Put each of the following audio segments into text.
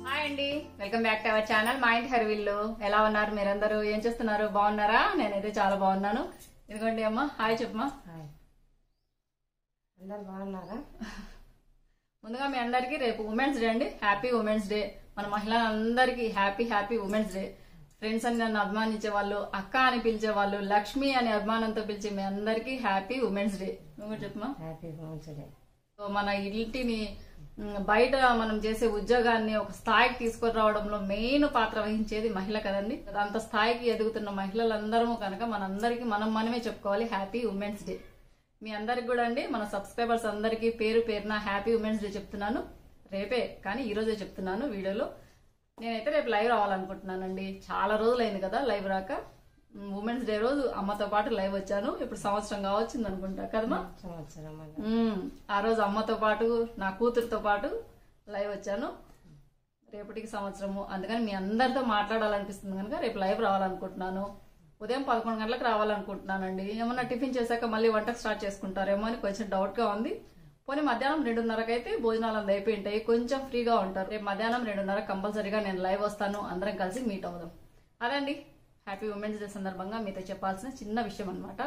Hi అండి welcome back to our channel Maa Inti హరివిల్లు ఎలా ఉన్నారు మీరందరూ ఏం చేస్తున్నారు బాగున్నారా నేనైతే చాలా బాగున్నాను ఇదిగోండి అమ్మ హాయ్ చెప్పమ్మా హాయ్ అందరు బాగున్నారా ముందుగా మీ అందరికీ రేపు ఉమెన్స్ డే అండి హ్యాపీ ఉమెన్స్ డే మన మహిళలందరికీ happy happy women's day friends అని నన్ను అభిమానించే వాళ్ళు అక్క అని పిలిచే వాళ్ళు లక్ష్మి అనే అభిమానంతో పిలిచే మీ అందరికీ హ్యాపీ ఉమెన్స్ డే నువ్వు కూడా చెప్పమా హ్యాపీ మంచిదే సో మన ఇంటిని మ్, బయట మనం చేసే ఉద్యోగాన్ని ఒక స్థాయికి తీసుకొని రావడంలో మెయిన్ పాత్ర వహించేది మహిళ కదండి అంత స్థాయికి ఎదుగుతున్న మహిళలందరము కనుక మనందరికీ మనం మనమే చెప్పుకోవాలి హ్యాపీ ఉమెన్స్ డే మీ అందరికి కూడా అండి మన సబ్స్క్రైబర్స్ అందరికీ పేరు పేరున హ్యాపీ ఉమెన్స్ డే చెప్తున్నాను రేపే కానీ ఈ రోజే చెప్తున్నాను వీడియోలో నేనైతే రేపు లైవ్ రావాలనుకుంటున్నానండి చాలా రోజులైంది కదా లైవ్ రాక ఉమెన్స్ డే రోజు అమ్మతో పాటు లైవ్ వచ్చాను ఇప్పుడు సంవత్సరం కావచ్చింది అనుకుంటా కదమ్మా సంవత్సరం మళ్ళీ మ్మ్. ఆ రోజు అమ్మతో పాటు నా కూతురుతో పాటు లైవ్ వచ్చాను రేపటికి సంవత్సరము అందుకని మీ అందరితో మాట్లాడాలనిపిస్తుంది కనుక రేపు లైవ్ రావాలనుకుంటున్నాను ఉదయం పదకొండు గంటలకు రావాలనుకుంటున్నానండి ఏమన్నా టిఫిన్ చేశాక మళ్ళీ వంటకు స్టార్ట్ చేసుకుంటారేమో అని కొంచెం డౌట్ గా ఉంది పోనీ మధ్యాహ్నం రెండున్నరకు అయితే భోజనాలు అంతా అయిపోయి ఉంటాయి కొంచెం ఫ్రీగా ఉంటారు రేపు మధ్యాహ్నం రెండున్నర కంపల్సరీగా నేను లైవ్ వస్తాను అందరం కలిసి మీట్ అవుదాం అదండి హ్యాపీ ఉమెన్స్ డే సందర్భంగా మీతో చెప్పాల్సిన చిన్న విషయం అన్నమాట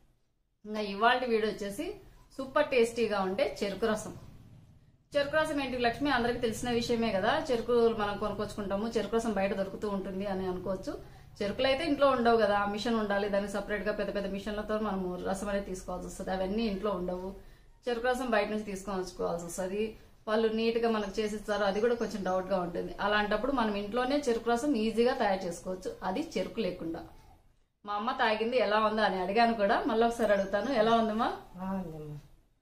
ఇంకా ఇవాళ వీడియో వచ్చేసి సూపర్ టేస్టీగా ఉండే చెరుకు రసం చెరుకు రసం ఏంటి లక్ష్మి అందరికి తెలిసిన విషయమే కదా చెరుకు మనం కొనుక్కొచ్చుకుంటాము చెరుకు రసం బయట దొరుకుతూ ఉంటుంది అని అనుకోవచ్చు చెరుకులు అయితే ఇంట్లో ఉండవు కదా మిషన్ ఉండాలి దానికి సపరేట్ గా పెద్ద పెద్ద మిషన్లతో మనము రసం అనేది తీసుకోవాల్సి వస్తుంది అవన్నీ ఇంట్లో ఉండవు చెరుకు రసం బయట నుంచి తీసుకొని వచ్చుకోవాల్సి వస్తుంది వాళ్ళు నీట్ గా మనకు చేసి ఇస్తారు అది కూడా కొంచెం డౌట్ గా ఉంటుంది అలాంటప్పుడు మనం ఇంట్లోనే చెరుకు రసం ఈజీగా తయారు చేసుకోవచ్చు అది చెరుకు లేకుండా మా అమ్మ తాగింది ఎలా ఉందో అని అడిగాను కూడా మళ్ళీ ఒకసారి అడుగుతాను ఎలా ఉందమ్మా బాగుందమ్మా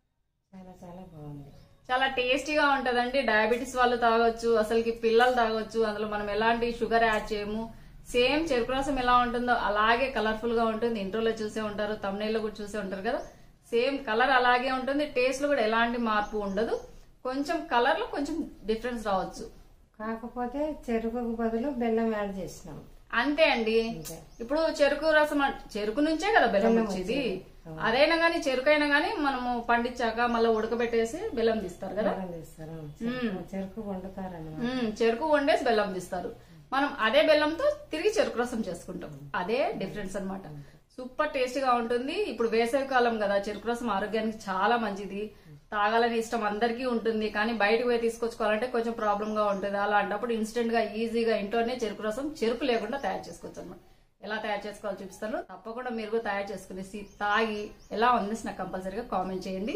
చాలా చాలా బాగుంది చాలా టేస్టీగా ఉంటదండి డయాబెటీస్ వాళ్ళు తాగొచ్చు అసలుకి పిల్లలు తాగొచ్చు అందులో మనం ఎలాంటి షుగర్ యాడ్ చేయము సేమ్ చెరుకు రసం ఎలా ఉంటుందో అలాగే కలర్ఫుల్ గా ఉంటుంది ఇంట్రోలో చూసే ఉంటారు తమిళలో కూడా చూసే ఉంటారు కదా సేమ్ కలర్ అలాగే ఉంటుంది టేస్ట్ లో కూడా ఎలాంటి మార్పు ఉండదు కొంచెం కలర్ లో కొంచెం డిఫరెన్స్ రావచ్చు కాకపోతే చెరుకుకు బదులు బెల్లం యాడ్ చేసినాం అంతే అండి అంతే ఇప్పుడు చెరుకు రసం అం- చెరుకు నుంచే కదా బెల్లం వచ్చేది అదైనా గానీ చెరుకు అయినా గానీ మనము పండించాక మళ్ళీ ఉడకబెట్టేసి బెల్లం తీస్తారు కదా బెల్లం తీస్తారు చెరుకు- చెరుకు వండుతారన్నమాట మ్మ్, చెరుకు వండేసి బెల్లం తీస్తారు మనం అదే బెల్లంతో తిరిగి చెరుకు రసం చేసుకుంటాం అదే డిఫరెన్స్ అన్నమాట సూపర్ టేస్టీగా ఉంటుంది ఇప్పుడు వేసవి కాలం కదా చెరుకు రసం ఆరోగ్యానికి చాలా మంచిది తాగాలని ఇష్టం అందరికీ ఉంటుంది కానీ బయటకు పోయి తీసుకొచ్చుకోవాలంటే కొంచెం ప్రాబ్లం గా ఉంటుంది అలాంటప్పుడు ఇన్స్టెంట్ గా ఈజీగా ఇంట్లోనే చెరుకు రసం చెరుకు లేకుండా తయారు చేసుకోవచ్చు అనమాట ఎలా తయారు చేసుకోవాలో చూపిస్తాను తప్పకుండా మీరు కూడా తయారు చేసుకునేసి తాగి ఎలా ఉంది నాకు కంపల్సరీగా కామెంట్ చేయండి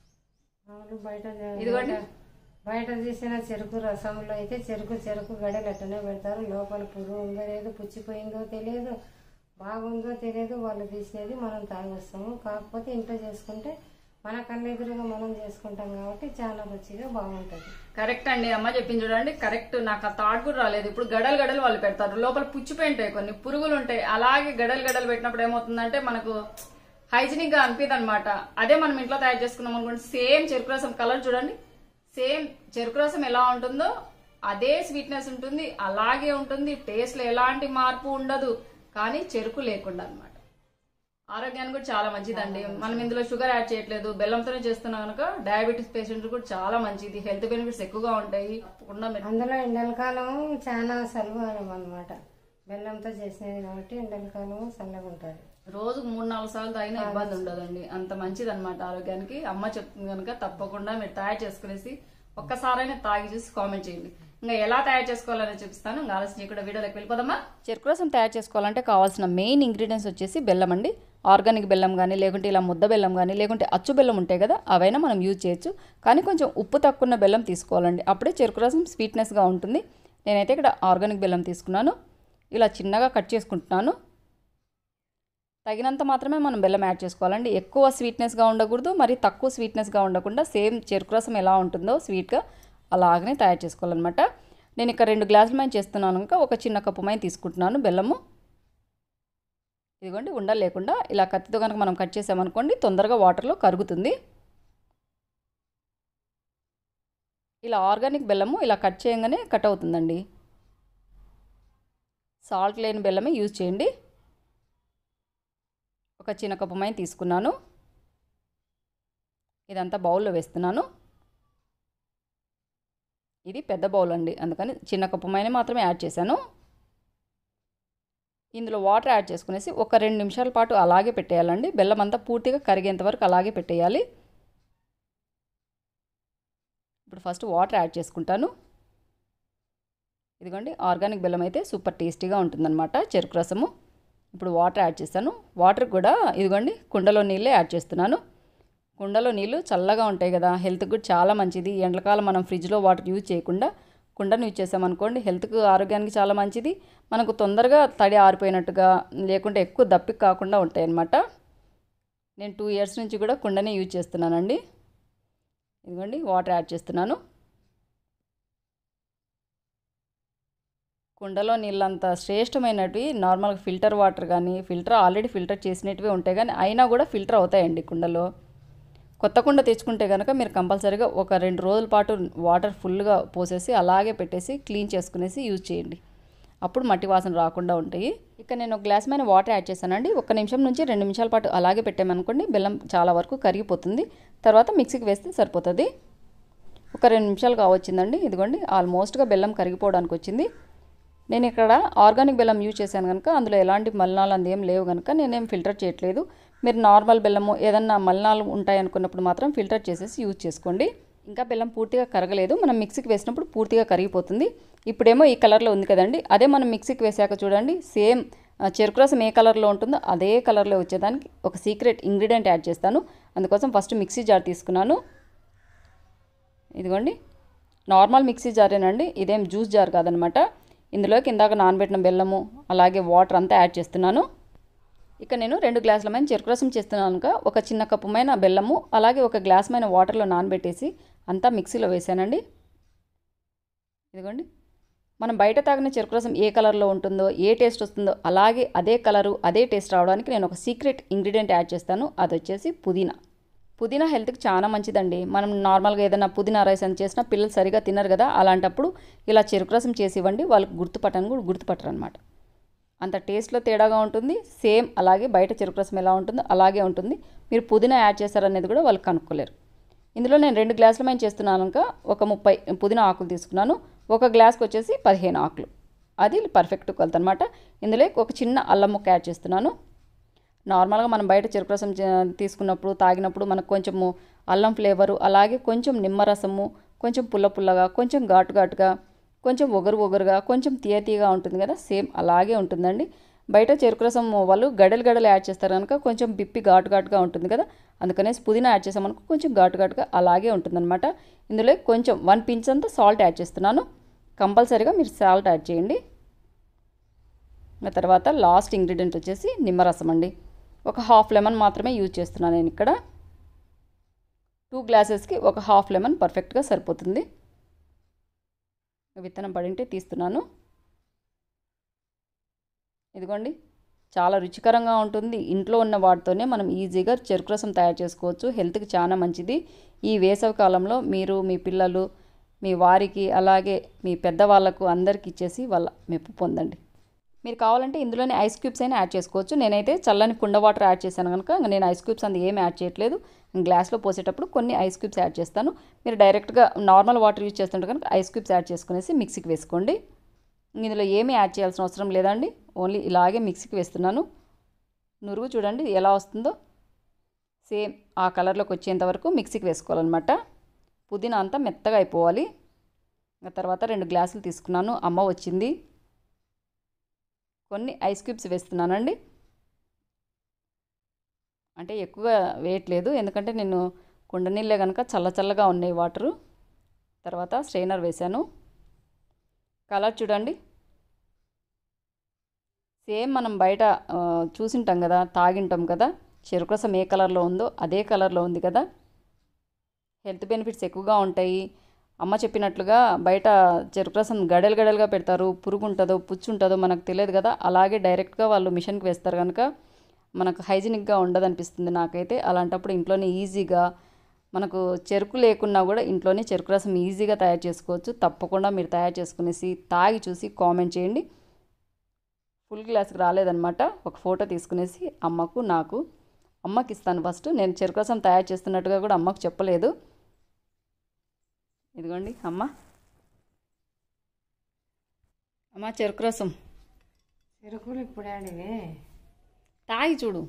మామూలు బయట చే- ఇదిగోండి. బయట తీసిన చెరుకు రసంలో అయితే చెరుకు చెరుకు గడలు అట్టనే పెడతారు లోపల పురుగు ఉందో లేదో పుచ్చిపోయిందో తెలియదు బాగుందో తెలియదు వాళ్ళు తీసినది మనం తాగేస్తాము కాకపోతే ఇంట్లో చేసుకుంటే మన కళ్ళ ఎదురుగా మనం చేసుకుంటాం కాబట్టి చాలా రుచిగా బాగుంటది కరెక్ట్ అండి అమ్మ చెప్పింది చూడండి కరెక్ట్ నాకు ఆ థాట్ కూడా రాలేదు ఇప్పుడు గడలు గడలు వాళ్ళు పెడతారు లోపల పుచ్చిపోయి ఉంటాయి కొన్ని పురుగులు ఉంటాయి అలాగే గడలు గడలు పెట్టినప్పుడు ఏమవుతుందంటే మనకు హైజీనిక్ గా అనిపిది అనమాట అదే మనం ఇంట్లో తయారు చేసుకున్నాం అనుకోండి సేమ్ చెరుకు రసం కలర్ చూడండి సేమ్ చెరుకు రసం ఎలా ఉంటుందో అదే స్వీట్నెస్ ఉంటుంది అలాగే ఉంటుంది టేస్ట్ లో ఎలాంటి మార్పు ఉండదు కానీ చెరుకు లేకుండా అన్నమాట ఆరోగ్యానికి కూడా చాలా మంచిదండి మనం ఇందులో షుగర్ యాడ్ చేయట్లేదు బెల్లంతోనే చేస్తున్నాం కనుక డయాబెటీస్ పేషెంట్ కూడా చాలా మంచిది హెల్త్ బెనిఫిట్స్ ఎక్కువగా ఉంటాయి తప్పకుండా మీరు- అందులో ఎండలకాలం చాలా సలువాలం అనమాట బెల్లంతో చేసినది కాబట్టి ఎండలకాలం చల్లగా ఉంటుంది రోజుకు మూడు నాలుగు సార్లు తాగినా ఇబ్బంది ఉండదండి అంత మంచిది అనమాట ఆరోగ్యానికి అమ్మ చెప్తుంది కనుక తప్పకుండా మీరు తయారు చేసుకునేసి ఒక్కసారైనా తాగి చూసి కామెంట్ చేయండి ఇంకా ఎలా తయారు చేసుకోవాలని చూపిస్తాను ఇంకా ఆలస్యం కూడా వీడియోలోకి వెళ్ళిపోదామా చెరుకు రసం తయారు చేసుకోవాలంటే కావాల్సిన మెయిన్ ఇంగ్రీడియంట్స్ వచ్చేసి బెల్లం అండి ఆర్గానిక్ బెల్లం కానీ లేకుంటే ఇలా ముద్ద బెల్లం కానీ లేకుంటే అచ్చు బెల్లం ఉంటాయి కదా అవైనా మనం యూజ్ చేయొచ్చు కానీ కొంచెం ఉప్పు తక్కువ ఉన్న బెల్లం తీసుకోవాలండి అప్పుడే చెరుకు రసం స్వీట్నెస్గా ఉంటుంది నేనైతే ఇక్కడ ఆర్గానిక్ బెల్లం తీసుకున్నాను ఇలా చిన్నగా కట్ చేసుకుంటున్నాను తగినంత మాత్రమే మనం బెల్లం యాడ్ చేసుకోవాలండి ఎక్కువ స్వీట్నెస్గా ఉండకూడదు మరి తక్కువ స్వీట్నెస్గా ఉండకుండా సేమ్ చెరుకు రసం ఎలా ఉంటుందో స్వీట్గా అలాగనే తయారు చేసుకోవాలన్నమాట నేను ఇక్కడ రెండు గ్లాసుల మైన చేస్తున్నాను ఇంకా ఒక చిన్న కప్పు మైన తీసుకుంటున్నాను బెల్లము ఇదిగోండి ఉండలు లేకుండా ఇలా కత్తితో కనుక మనం కట్ చేసామనుకోండి తొందరగా వాటర్లో కరుగుతుంది ఇలా ఆర్గానిక్ బెల్లము ఇలా కట్ చేయగానే కట్ అవుతుందండి సాల్ట్ లేని బెల్లమే యూజ్ చేయండి ఒక చిన్న కప్పు మైన తీసుకున్నాను ఇదంతా బౌల్లో వేస్తున్నాను ఇది పెద్ద బౌల్ అండి అందుకని చిన్న కప్పు మైన మాత్రమే యాడ్ చేశాను ఇందులో వాటర్ యాడ్ చేసుకునేసి ఒక రెండు నిమిషాల పాటు అలాగే పెట్టేయాలండి బెల్లం అంతా పూర్తిగా కరిగేంత వరకు అలాగే పెట్టేయాలి ఇప్పుడు ఫస్ట్ వాటర్ యాడ్ చేసుకుంటాను ఇదిగోండి ఆర్గానిక్ బెల్లం అయితే సూపర్ టేస్టీగా ఉంటుందన్నమాట చెరుకు రసము ఇప్పుడు వాటర్ యాడ్ చేస్తాను వాటర్ కూడా ఇదిగోండి కుండలో నీళ్ళే యాడ్ చేస్తున్నాను కుండలో నీళ్ళు చల్లగా ఉంటాయి కదా హెల్త్కి కూడా చాలా మంచిది ఎండాకాలం మనం ఫ్రిడ్జ్లో వాటర్ యూజ్ చేయకుండా కుండను యూజ్ చేసామనుకోండి హెల్త్కి ఆరోగ్యానికి చాలా మంచిది మనకు తొందరగా తడి ఆరిపోయినట్టుగా లేకుంటే ఎక్కువ దప్పిక కాకుండా ఉంటాయి అన్నమాట నేను టూ ఇయర్స్ నుంచి కూడా కుండనే యూజ్ చేస్తున్నానండి ఇదిగోండి వాటర్ యాడ్ చేస్తున్నాను కుండలో నీళ్ళంత శ్రేష్టమైనవి నార్మల్గా ఫిల్టర్ వాటర్ కానీ ఫిల్టర్ ఆల్రెడీ ఫిల్టర్ చేసినవి ఉంటాయి కానీ అయినా కూడా ఫిల్టర్ అవుతాయండి కుండలో కొత్త కుండ తెచ్చుకుంటే కనుక మీరు కంపల్సరీగా ఒక రెండు రోజుల పాటు వాటర్ ఫుల్గా పోసేసి అలాగే పెట్టేసి క్లీన్ చేసుకునేసి యూజ్ చేయండి అప్పుడు మట్టి వాసన రాకుండా ఉంటాయి ఇక నేను ఒక గ్లాస్ మీద వాటర్ యాడ్ చేశానండి ఒక నిమిషం నుంచి రెండు నిమిషాల పాటు అలాగే పెట్టామనుకోండి బెల్లం చాలా వరకు కరిగిపోతుంది తర్వాత మిక్సీకి వేస్తే సరిపోతుంది ఒక రెండు నిమిషాలు కావచ్చిందండి ఇదిగోండి ఆల్మోస్ట్గా బెల్లం కరిగిపోవడానికి వచ్చింది నేను ఇక్కడ ఆర్గానిక్ బెల్లం యూజ్ చేశాను కనుక అందులో ఎలాంటి మలినాలు అంది ఏం లేవు కనుక నేనేం ఫిల్టర్ చేయట్లేదు మీరు నార్మల్ బెల్లము ఏదన్నా మలినాలు ఉంటాయి అనుకున్నప్పుడు మాత్రం ఫిల్టర్ చేసేసి యూజ్ చేసుకోండి ఇంకా బెల్లం పూర్తిగా కరగలేదు మనం మిక్సీకి వేసినప్పుడు పూర్తిగా కరిగిపోతుంది ఇప్పుడేమో ఈ కలర్లో ఉంది కదండి అదే మనం మిక్సీకి వేసాక చూడండి సేమ్ చెరుకు రసం ఏ కలర్లో ఉంటుందో అదే కలర్లో వచ్చేదానికి ఒక సీక్రెట్ ఇంగ్రీడియంట్ యాడ్ చేస్తాను అందుకోసం ఫస్ట్ మిక్సీ జార్ తీసుకున్నాను ఇదిగోండి నార్మల్ మిక్సీ జారేనండి ఇదేం జ్యూస్ జార్ కాదనమాట ఇందులోకి ఇందాక నానబెట్టిన బెల్లము అలాగే వాటర్ అంతా యాడ్ చేస్తున్నాను ఇక నేను రెండు గ్లాసుల మైన చెరుకు రసం చేస్తున్నాను కనుక ఒక చిన్న కప్పు మైన బెల్లము అలాగే ఒక గ్లాస్ మైన వాటర్లో నానబెట్టేసి అంతా మిక్సీలో వేసానండి ఇదిగోండి మనం బయట తాగిన చెరుకు రసం ఏ కలర్లో ఉంటుందో ఏ టేస్ట్ వస్తుందో అలాగే అదే కలరు అదే టేస్ట్ రావడానికి నేను ఒక సీక్రెట్ ఇంగ్రీడియంట్ యాడ్ చేస్తాను అది వచ్చేసి పుదీనా పుదీనా హెల్త్కి చాలా మంచిదండి మనం నార్మల్గా ఏదైనా పుదీనా రైస్ అని చేసినా పిల్లలు సరిగా తినరు కదా అలాంటప్పుడు ఇలా చెరుకు రసం చేసి ఇవ్వండి వాళ్ళకి గుర్తుపట్టని కూడా గుర్తుపట్టరు అనమాట అంత టేస్ట్లో తేడాగా ఉంటుంది సేమ్ అలాగే బయట చెరుకు రసం ఎలా ఉంటుందో అలాగే ఉంటుంది మీరు పుదీనా యాడ్ చేస్తారనేది కూడా వాళ్ళు కనుక్కోలేరు ఇందులో నేను రెండు గ్లాసుల మేము చేస్తున్నాను కనుక ఒక ముప్పై పుదీనా ఆకులు తీసుకున్నాను ఒక గ్లాస్కి వచ్చేసి పదిహేను ఆకులు అది పర్ఫెక్ట్ కొలత అనమాట ఇందులో ఒక చిన్న అల్లం ముక్క యాడ్ చేస్తున్నాను నార్మల్గా మనం బయట చెరుకు రసం చే- తీసుకున్నప్పుడు తాగినప్పుడు మనకు కొంచెము అల్లం ఫ్లేవరు అలాగే కొంచెం నిమ్మరసము కొంచెం పుల్ల పుల్లగా కొంచెం ఘాటు ఘాటుగా కొంచెం ఒగరు ఒగరుగా కొంచెం తీయ తీయగా ఉంటుంది కదా సేమ్ అలాగే ఉంటుందండి బయట చెరుకు రసం వాళ్ళు గడలు గడలు యాడ్ చేస్తారు కనుక కొంచెం బిప్పి ఘాటు ఘాటుగా ఉంటుంది కదా అందుకనేసి పుదీనా యాడ్ చేసామనుకో కొంచెం ఘాటు ఘాటుగా అలాగే ఉంటుందన్నమాట ఇందులో కొంచెం వన్ పించ్ అంతా సాల్ట్ యాడ్ చేస్తున్నాను కంపల్సరీగా మీరు సాల్ట్ యాడ్ చేయండి ఆ తర్వాత లాస్ట్ ఇంగ్రీడియంట్ వచ్చేసి నిమ్మరసం అండి ఒక హాఫ్ లెమన్ మాత్రమే యూజ్ చేస్తున్నాను నేను ఇక్కడ టూ గ్లాసెస్కి ఒక హాఫ్ లెమన్ పర్ఫెక్ట్గా సరిపోతుంది విత్తనం పడింటే తీస్తున్నాను ఇదిగోండి చాలా రుచికరంగా ఉంటుంది ఇంట్లో ఉన్న వాటితోనే మనం ఈజీగా చెరుకు రసం తయారు చేసుకోవచ్చు హెల్త్కి చాలా మంచిది ఈ వేసవి కాలంలో మీరు మీ పిల్లలు మీ వారికి అలాగే మీ పెద్దవాళ్ళకు అందరికి ఇచ్చేసి వాళ్ళ మెప్పు పొందండి మీరు కావాలంటే ఇందులోనే ఐస్ క్యూబ్స్ అయినా యాడ్ చేసుకోవచ్చు నేనైతే చల్లని కుండ వాటర్ యాడ్ చేశాను కనుక ఇంక నేను ఐస్ క్యూబ్స్ అందు ఏమి యాడ్ చేయట్లేదు గ్లాస్లో పోసేటప్పుడు కొన్ని ఐస్ క్యూబ్స్ యాడ్ చేస్తాను మీరు డైరెక్ట్గా నార్మల్ వాటర్ యూజ్ చేస్తుంటే కనుక ఐస్ క్యూబ్స్ యాడ్ చేసుకునేసి మిక్సీకి వేసుకోండి ఇందులో ఏమీ యాడ్ చేయాల్సిన అవసరం లేదండి ఓన్లీ ఇలాగే మిక్సీకి వేస్తున్నాను నురుగు చూడండి ఎలా వస్తుందో సేమ్ ఆ కలర్లోకి వచ్చేంత వరకు మిక్సీకి వేసుకోవాలన్నమాట పుదీనా అంతా మెత్తగా అయిపోవాలి ఇంకా తర్వాత రెండు గ్లాసులు తీసుకున్నాను అమ్మ వచ్చింది కొన్ని ఐస్ క్యూబ్స్ వేస్తున్నానండి అంటే ఎక్కువగా వేయట్లేదు ఎందుకంటే నేను కుండ నీళ్ళే కనుక చల్ల చల్లగా ఉన్నాయి వాటరు తర్వాత స్ట్రైనర్ వేశాను కలర్ చూడండి సేమ్ మనం బయట ఆ, చూసింటాం కదా తాగింటాం కదా చెరుకు రసం ఏ కలర్లో ఉందో అదే కలర్లో ఉంది కదా హెల్త్ బెనిఫిట్స్ ఎక్కువగా ఉంటాయి అమ్మ చెప్పినట్లుగా బయట చెరుకు రసం గడలు గడలుగా పెడతారు పురుగు ఉంటుందో పుచ్చు ఉంటుందో మనకు తెలియదు కదా అలాగే డైరెక్ట్గా వాళ్ళు మిషన్కి వేస్తారు కనుక మనకు హైజీనిక్గా ఉండదు అనిపిస్తుంది నాకైతే అలాంటప్పుడు ఇంట్లోనే ఈజీగా మనకు చెరుకు లేకున్నా కూడా ఇంట్లోనే చెరుకు రసం ఈజీగా తయారు చేసుకోవచ్చు తప్పకుండా మీరు తయారు చేసుకునేసి తాగి చూసి కామెంట్ చేయండి ఫుల్ గ్లాస్కి రాలేదనమాట ఒక ఫోటో తీసుకునేసి అమ్మకు నాకు అమ్మకి ఇస్తాను ఫస్ట్ నేను చెరుకు రసం తయారు చేస్తున్నట్టుగా కూడా అమ్మకు చెప్పలేదు ఇదిగోండి అమ్మ అమ్మ చెరుకు రసం చెరుకులు ఇప్పుడు ఆడివి తాగి చూడు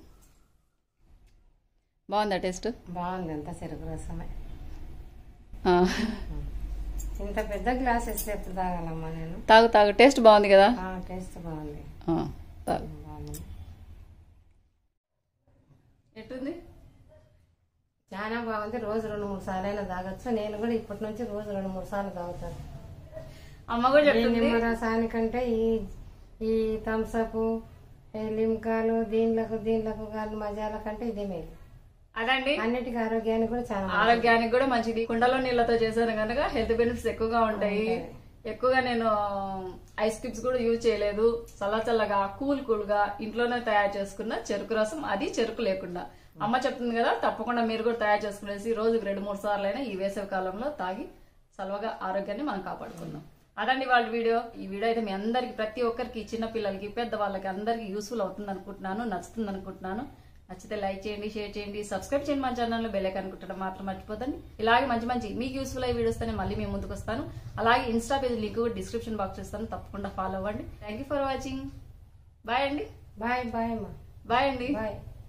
బాగుందా టేస్ట్ బాగుంది అంత చెరుకు రసమే ఆ, ఇంత పెద్ద గ్లాస్ ఇస్తే ఎప్పుడు తాగాలమ్మా నేను తాగు తాగు టేస్ట్ బాగుంది కదా ఆ, టేస్ట్ బాగుంది ఆ, తాగు బాగుంది ఎట్టుంది చాలా బాగుంది రోజు రెండు మూడు సార్లు అయినా తాగొచ్చు నేను కూడా ఇప్పటి నుంచి రోజు రెండు మూడు సార్లు తాగుతాను అమ్మ కూడా ఈ చెప్తుంది నిమ్మరసానికంటే ఈ ఈ థమ్సప్ ఈ లిమ్కాలు దీనిలకు దీనిలకు కానీ మజాల కంటే ఇదే మేలు అదండి అన్నిటికీ ఆరోగ్యానికి కూడా చాలా మంచిది. ఆరోగ్యానికి కూడా మంచిది కుండలో నీళ్ళతో చేశాను కనుక హెల్త్ బెనిఫిట్స్ ఎక్కువగా ఉంటాయి ఎక్కువగా నేను ఐస్ క్యూబ్స్ కూడా యూజ్ చేయలేదు చల్ల చల్లగా కూల్ కూల్ గా ఇంట్లోనే తయారు చేసుకున్న చెరుకు రసం అది చెరుకు లేకుండా అమ్మ చెప్తుంది కదా తప్పకుండా మీరు కూడా తయారు చేసుకునేసి రోజుకి రెండు మూడు సార్లు అయినా ఈ వేసవి కాలంలో తాగి చల్లగా ఆరోగ్యాన్ని మనం కాపాడుకుందాం అదండి వాళ్ళ వీడియో ఈ వీడియో అయితే మీ అందరికి ప్రతి ఒక్కరికి చిన్న పిల్లలకి పెద్ద వాళ్ళకి అందరికి యూస్ఫుల్ అవుతుంది అనుకుంటున్నాను నచ్చుతుంది అనుకుంటున్నాను నచ్చితే లైక్ చేయండి షేర్ చేయండి సబ్స్క్రైబ్ చేయండి మా ఛానల్లో బెల్ ఐకాన్ కుట్టడం మాత్రం మర్చిపోదండి ఇలాగే మంచి మంచి మీకు యూస్ఫుల్ అయ్యే వీడియోస్ తో మళ్ళీ మేము ముందుకు వస్తాను అలాగే insta page link description box ఇస్తాను తప్పకుండా ఫాలో అవ్వండి thank you for watching bye అండి బాయ్ బాయ్ అమ్మా బాయ్ అండి బాయ్